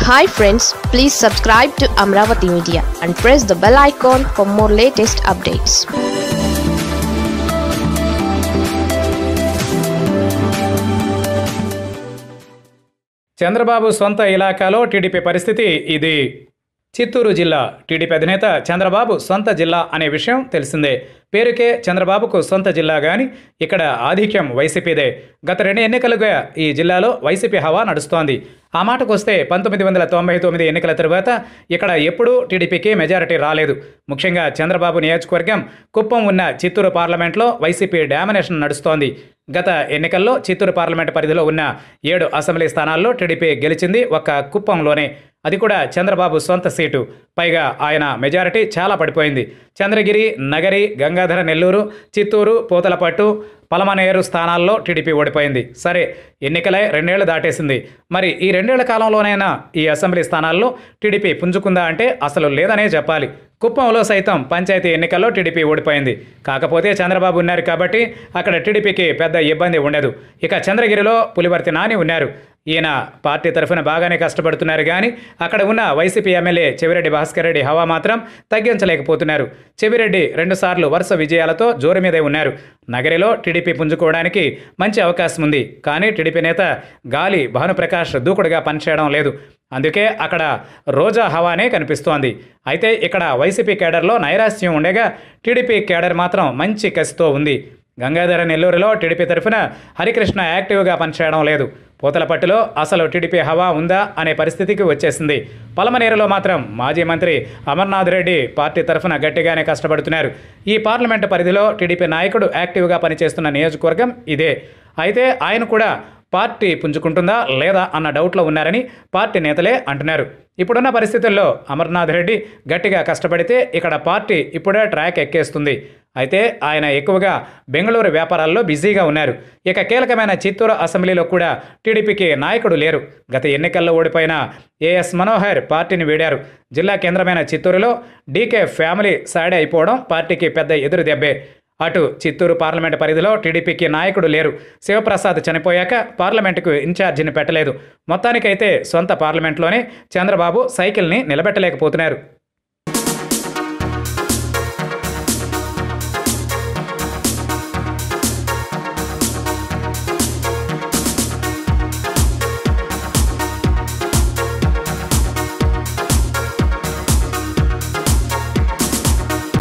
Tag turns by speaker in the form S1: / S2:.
S1: hi friends please subscribe to Amaravati media and press the bell icon for more latest updates
S2: Chandrababu సొంత ఇలాకాలో TDP పరిస్థితి ఇది చిత్తూరు జిల్లా TDP అధినేత చంద్రబాబు సొంత జిల్లా అనే విషయం తెలిసిందే పేరుకే చంద్రబాబుకు సొంత జిల్లా కానీ ఇక్కడ ఆధిక్యం వైసీపీదే గత రెండు ఎన్నికలుగా ఈ జిల్లాలో వైసీపీ హవా నడుస్తోంది ఆ మాటకు వస్తే పంతొమ్మిది వందల తొంభై తొమ్మిది ఎన్నికల తరువాత ఇక్కడ ఎప్పుడూ టీడీపీకి మెజారిటీ రాలేదు ముఖ్యంగా చంద్రబాబు నియోజకవర్గం కుప్పం ఉన్న చిత్తూరు పార్లమెంట్లో వైసీపీ డామినేషన్ నడుస్తోంది గత ఎన్నికల్లో చిత్తూరు పార్లమెంట్ పరిధిలో ఉన్న ఏడు అసెంబ్లీ స్థానాల్లో టీడీపీ గెలిచింది ఒక్క కుప్పంలోనే అది కూడా చంద్రబాబు సొంత సీటు పైగా ఆయన మెజారిటీ చాలా పడిపోయింది చంద్రగిరి నగరి గంగాధర నెల్లూరు చిత్తూరు పూతలపట్టు పలమనేరు స్థానాల్లో టీడీపీ ఓడిపోయింది సరే ఎన్నికలై రెండేళ్లు దాటేసింది మరి ఈ రెండేళ్ల కాలంలోనైనా ఈ అసెంబ్లీ స్థానాల్లో టీడీపీ పుంజుకుందా అంటే అసలు లేదనే చెప్పాలి కుప్పంలో సైతం పంచాయతీ ఎన్నికల్లో టీడీపీ ఓడిపోయింది కాకపోతే చంద్రబాబు ఉన్నారు కాబట్టి అక్కడ టీడీపీకి పెద్ద ఇబ్బంది ఉండదు ఇక చంద్రగిరిలో పులివర్తి నాని ఉన్నారు ఈయన పార్టీ తరఫున బాగానే కష్టపడుతున్నారు కానీ అక్కడ ఉన్న వైసీపీ ఎమ్మెల్యే చెవిరెడ్డి భాస్కర్ రెడ్డి హవా మాత్రం తగ్గించలేకపోతున్నారు చెవిరెడ్డి రెండుసార్లు వరుస విజయాలతో జోరు మీదే ఉన్నారు నగరిలో టీడీపీ పుంజుకోవడానికి మంచి అవకాశం ఉంది కానీ టీడీపీ నేత గాలి భానుప్రకాష్ దూకుడుగా పనిచేయడం లేదు అందుకే అక్కడ రోజా హవానే కనిపిస్తోంది అయితే ఇక్కడ వైసీపీ కేడర్లో నైరాశ్యం ఉండగా టీడీపీ కేడర్ మాత్రం మంచి కసితో ఉంది గంగాధర నెల్లూరులో టీడీపీ తరఫున హరికృష్ణ యాక్టివ్గా పనిచేయడం లేదు పూతలపట్టులో అసలు టీడీపీ హవా ఉందా అనే పరిస్థితికి వచ్చేసింది పలమనేరులో మాత్రం మాజీ మంత్రి అమర్నాథ్ రెడ్డి పార్టీ తరఫున గట్టిగానే కష్టపడుతున్నారు ఈ పార్లమెంటు పరిధిలో టీడీపీ నాయకుడు యాక్టివ్గా పనిచేస్తున్న నియోజకవర్గం ఇదే అయితే ఆయన కూడా పార్టీ పుంజుకుంటుందా లేదా అన్న డౌట్లో ఉన్నారని పార్టీ నేతలే అంటున్నారు ఇప్పుడున్న పరిస్థితుల్లో అమర్నాథ్ రెడ్డి గట్టిగా కష్టపడితే ఇక్కడ పార్టీ ఇప్పుడే ట్రాక్ ఎక్కేస్తుంది అయితే ఆయన ఎక్కువగా బెంగళూరు వ్యాపారాల్లో బిజీగా ఉన్నారు ఇక కీలకమైన చిత్తూరు అసెంబ్లీలో కూడా టీడీపీకి నాయకుడు లేరు గత ఎన్నికల్లో ఓడిపోయిన ఏఎస్ మనోహర్ పార్టీని వీడారు జిల్లా కేంద్రమైన చిత్తూరులో డీకే ఫ్యామిలీ సాడే అయిపోవడం పార్టీకి పెద్ద ఎదురు దెబ్బే అటు చిత్తూరు పార్లమెంటు పరిధిలో టీడీపీకి నాయకుడు లేరు శివప్రసాద్ చనిపోయాక పార్లమెంటుకు ఇన్ఛార్జిని పెట్టలేదు మొత్తానికైతే సొంత పార్లమెంట్లోనే చంద్రబాబు సైకిల్ని నిలబెట్టలేకపోతున్నారు